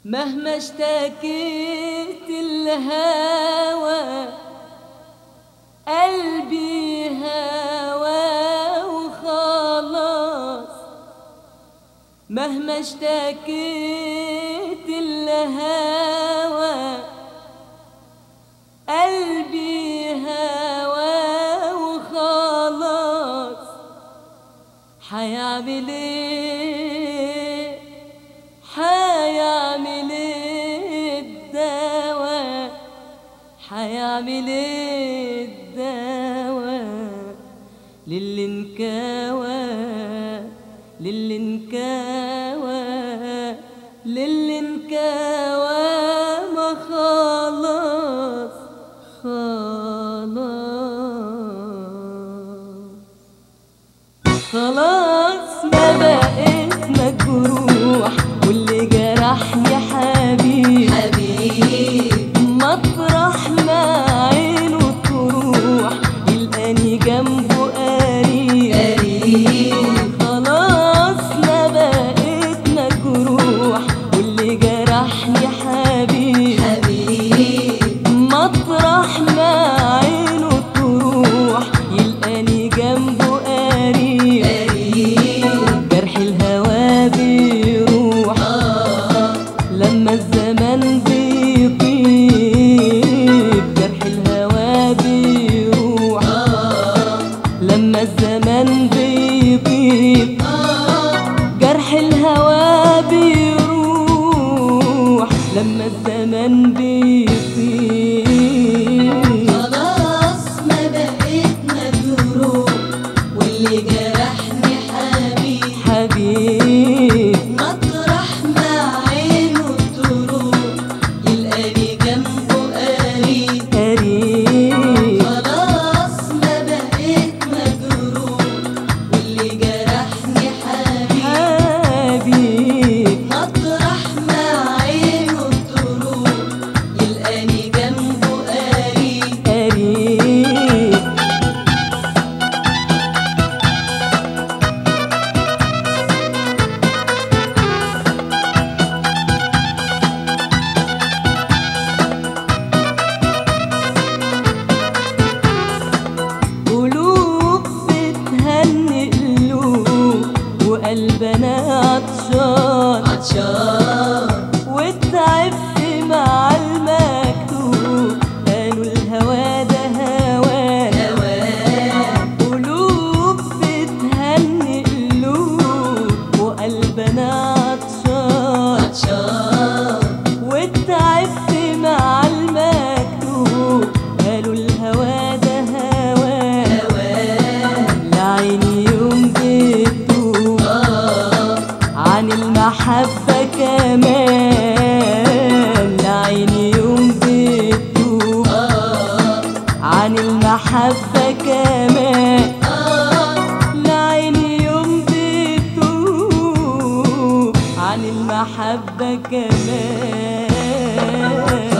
مهما اشتكيت الهوى قلبي هوى وخلاص مهما اشتكيت الهوى قلبي هوى وخلاص حيعمل ايه حيعمل ايه الدواء حيعمل ايه الدواء للي انكوى للي انكوى للي انكوى ما خلاص خلاص خلاص ما بقيت مجروح واللي جرحني حبيب حبيب مطرح ما عينه تروح يلقاني جنبه قريب قريب خلاص ما بقيت مجروح واللي جرحني حبيب حبيب مطرح ما عينه تروح يلقاني جنبه قريب قريب جرح الهوى بيروح لما الزمن بيطيب جرح الهوى بيروح لما الزمن بيطيب جرح الهوى بيروح لما الزمن بيطيب خلاص ما بقيت مجروح واللي جرحني حبيب حبيب مطرح ما عينه تروح يلقاني جنبه قريب قريب خلاص ما بقيت مجروح واللي جرحني حبيب حبيب مطرح ما عينه تروح يلقاني جنبه قريب قريب قلوب بتهني قلوب وقلبنا عطشان عطشان واتعبت مع المكتوب قالوا الهوى ده هوان هواه قلوب بتهني قلوب وقلبنا عطشان عطشان واتعبت مع المكتوب قالوا الهوى ده هوان هواه لعيني يوم بتوب عن المحبة كمان لعيني يوم بتوب عن المحبة كمان لعيني يوم بتوب عن المحبة كمان